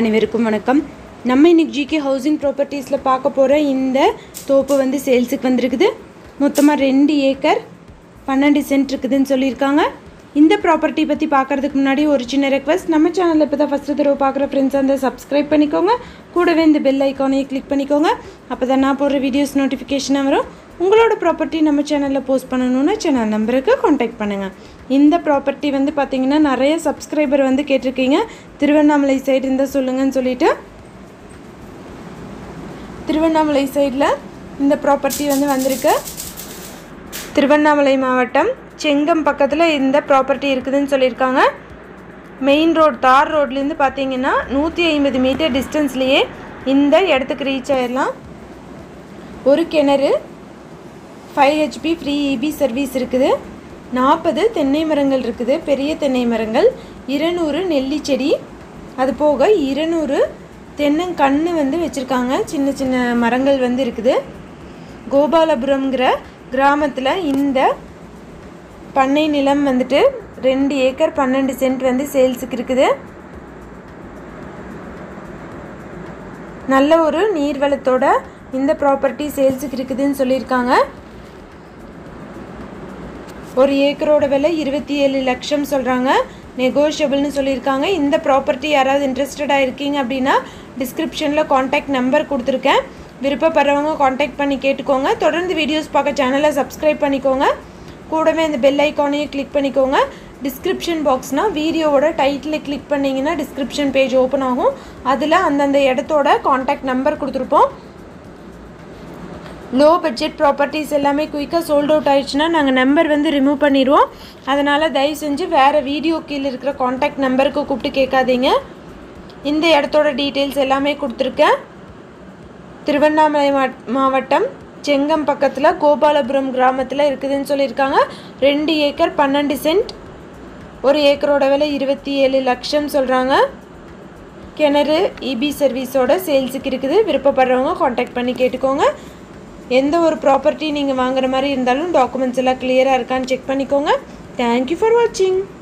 அனைவருக்கும் வணக்கம் நம்ம இன்னைக்கு ஜிகே ஹவுசிங் ப்ராப்பர்ட்டிஸில் பார்க்க போகிற இந்த தோப்பு வந்து சேல்ஸுக்கு வந்திருக்குது மொத்தமாக ரெண்டு ஏக்கர் பன்னெண்டு சென்ட் இருக்குதுன்னு சொல்லியிருக்காங்க இந்த ப்ராப்பர்ட்டி பற்றி பார்க்குறதுக்கு முன்னாடி ஒரு சின்ன ரெக்வஸ்ட் நம்ம சேனலில் இப்போ தான் ஃபஸ்ட்டு தடவை பார்க்குற ஃப்ரெண்ட்ஸ் வந்து சப்ஸ்கிரைப் பண்ணிக்கோங்க கூடவே இந்த பெல் ஐக்கானையும் கிளிக் பண்ணிக்கோங்க அப்போ தான் நான் போடுற வீடியோஸ் நோட்டிஃபிகேஷனாக வரும் உங்களோட ப்ராப்பர்ட்டி நம்ம சேனலில் போஸ்ட் பண்ணணும்னா சேனல் நம்பருக்கு காண்டாக்ட் பண்ணுங்கள் இந்த ப்ராப்பர்ட்டி வந்து பார்த்தீங்கன்னா நிறைய சப்ஸ்கிரைபர் வந்து கேட்டிருக்கீங்க திருவண்ணாமலை சைடு இருந்தால் சொல்லுங்கன்னு சொல்லிட்டு திருவண்ணாமலை சைடில் இந்த ப்ராப்பர்ட்டி வந்து வந்திருக்கு திருவண்ணாமலை மாவட்டம் செங்கம் பக்கத்தில் இந்த ப்ராப்பர்ட்டி இருக்குதுன்னு சொல்லியிருக்காங்க மெயின் ரோட் தார் ரோட்லேருந்து பார்த்தீங்கன்னா நூற்றி ஐம்பது மீட்டர் டிஸ்டன்ஸ்லேயே இந்த இடத்துக்கு ரீச் ஆயிடலாம் ஒரு கிணறு five HP free EB service இருக்குது நாற்பது தென்னை மரங்கள் இருக்குது பெரிய தென்னை மரங்கள் இருநூறு நெல்லி செடி அது போக இருநூறு தென்னங்கன்று வந்து வச்சுருக்காங்க சின்ன சின்ன மரங்கள் வந்து இருக்குது கோபாலபுரம்ங்கிற கிராமத்தில் இந்த பண்ணை நிலம் வந்துட்டு ரெண்டு ஏக்கர் பன்னெண்டு சென்ட் வந்து சேல்ஸுக்கு இருக்குது நல்ல ஒரு நீர்வளத்தோட இந்த ப்ராப்பர்ட்டி சேல்ஸுக்கு இருக்குதுன்னு சொல்லியிருக்காங்க ஒரு ஏக்கரோட விலை இருபத்தி ஏழு லட்சம் சொல்கிறாங்க நெகோஷியபிள்னு சொல்லியிருக்காங்க இந்த ப்ராப்பர்ட்டி யாராவது இன்ட்ரெஸ்டடாக இருக்கீங்க அப்படின்னா டிஸ்கிரிப்ஷனில் காண்டாக்ட் நம்பர் கொடுத்துருக்கேன் விருப்பப்படுறவங்க காண்டாக்ட் பண்ணி கேட்டுக்கோங்க தொடர்ந்து வீடியோஸ் பார்க்க சேனலை சப்ஸ்கிரைப் பண்ணிக்கோங்க கூடவே இந்த பெல் ஐக்கானையும் கிளிக் பண்ணிக்கோங்க டிஸ்கிரிப்ஷன் பாக்ஸ்னால் வீடியோவோட டைட்டில் கிளிக் பண்ணிங்கன்னா டிஸ்கிரிப்ஷன் பேஜ் ஓப்பன் ஆகும் அதில் அந்தந்த இடத்தோட காண்டாக்ட் நம்பர் கொடுத்துருப்போம் லோ பட்ஜெட் ப்ராப்பர்ட்டிஸ் எல்லாமே குயிக்காக சோல்ட் அவுட் ஆயிடுச்சுன்னா நாங்கள் நம்பர் வந்து ரிமூவ் பண்ணிடுவோம் அதனால் தயவு செஞ்சு வேறு வீடியோ கீழே இருக்கிற காண்டாக்ட் நம்பருக்கு கூப்பிட்டு கேட்காதீங்க இந்த இடத்தோட டீட்டெயில்ஸ் எல்லாமே கொடுத்துருக்கேன் திருவண்ணாமலை மாவட்- மாவட்டம் செங்கம் பக்கத்தில் கோபாலபுரம் கிராமத்தில் இருக்குதுன்னு சொல்லியிருக்காங்க ரெண்டு ஏக்கர் பன்னெண்டு சென்ட் ஒரு ஏக்கரோட விலை இருபத்தி ஏழு லட்சம் சொல்கிறாங்க கிணறு இபி சர்வீஸோட சேல்ஸுக்கு இருக்குது விருப்பப்படுறவங்க காண்டாக்ட் பண்ணி கேட்டுக்கோங்க எந்த ஒரு ப்ராப்பர்ட்டி நீங்கள் வாங்குற மாதிரி இருந்தாலும் டாக்குமெண்ட்ஸ் எல்லாம் கிளியராக இருக்கான்னு செக் பண்ணிக்கோங்க தேங்க்யூ ஃபார் வாட்சிங்